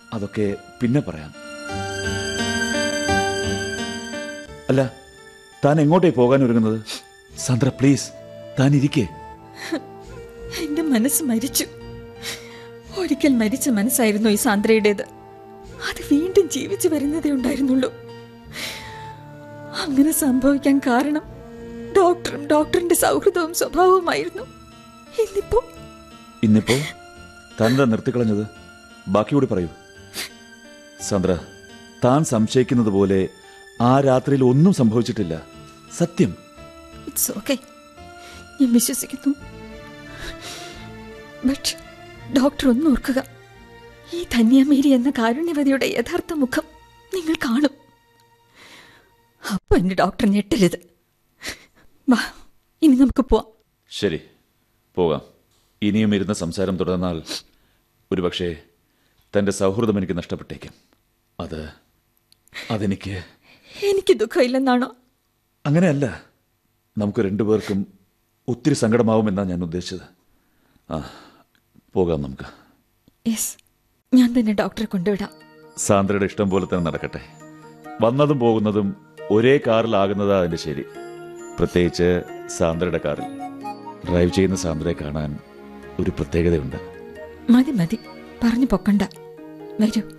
അതൊക്കെ പിന്നെ പറയാം അല്ല താൻ എങ്ങോട്ടേ പോകാൻ ഒരുങ്ങുന്നത് സാന്ദ്ര പ്ലീസ് താൻ ഇരിക്കേ എന്റെ മനസ്സ് മരിച്ചു ഒരിക്കൽ മരിച്ച മനസ്സായിരുന്നു ഈ സാന്ദ്രയുടേത് അത് വീണ്ടും ജീവിച്ചു വരുന്നതേ ഉണ്ടായിരുന്നുള്ളൂ അങ്ങനെ സംഭവിക്കാൻ കാരണം ഡോക്ടറും ഡോക്ടറിന്റെ സൗഹൃദവും സ്വഭാവവുമായിരുന്നു ഇന്നിപ്പോ ഇന്നിപ്പോ താനെന്താ നിർത്തിക്കളഞ്ഞത് ബാക്കിയോട് പറയൂ സാന്ദ്ര താൻ സംശയിക്കുന്നത് പോലെ ആ രാത്രിയിൽ ഒന്നും സംഭവിച്ചിട്ടില്ല സത്യം ഇറ്റ്സ് ഓക്കെ ഞാൻ വിശ്വസിക്കുന്നു ബട്ട് ഡോക്ടർ ഒന്ന് ഓർക്കുക ഈ ധന്യമേരി എന്ന കാരുണ്യവതിയുടെ യഥാർത്ഥ മുഖം നിങ്ങൾ കാണും അപ്പൊ എന്റെ ഡോക്ടർ ഞെട്ടരുത് വാ ഇനി നമുക്ക് പോവാം ശരി പോകാം ഇനിയും ഇരുന്ന സംസാരം തുടർന്നാൽ ഒരുപക്ഷെ തന്റെ സൗഹൃദം എനിക്ക് നഷ്ടപ്പെട്ടേക്കും അത് അതെനിക്ക് എനിക്ക് ദുഃഖമില്ലെന്നാണോ അങ്ങനെയല്ല നമുക്ക് രണ്ടുപേർക്കും ഒത്തിരി സങ്കടമാവുമെന്നാണ് ഞാൻ ഉദ്ദേശിച്ചത് ആ പോകാം നമുക്ക് യെസ് ഞാൻ തന്നെ ഡോക്ടറെ കൊണ്ടുവിടാം സാന്ദ്രയുടെ ഇഷ്ടം പോലെ തന്നെ നടക്കട്ടെ വന്നതും പോകുന്നതും ഒരേ കാറിലാകുന്നതാ അതിന്റെ ശരി പ്രത്യേകിച്ച് സാന്ദ്രയുടെ കാറിൽ ഡ്രൈവ് ചെയ്യുന്ന സാന്ദ്രയെ കാണാൻ ഒരു പ്രത്യേകതയുണ്ട് മതി മതി പറഞ്ഞു പൊക്കണ്ട വരൂ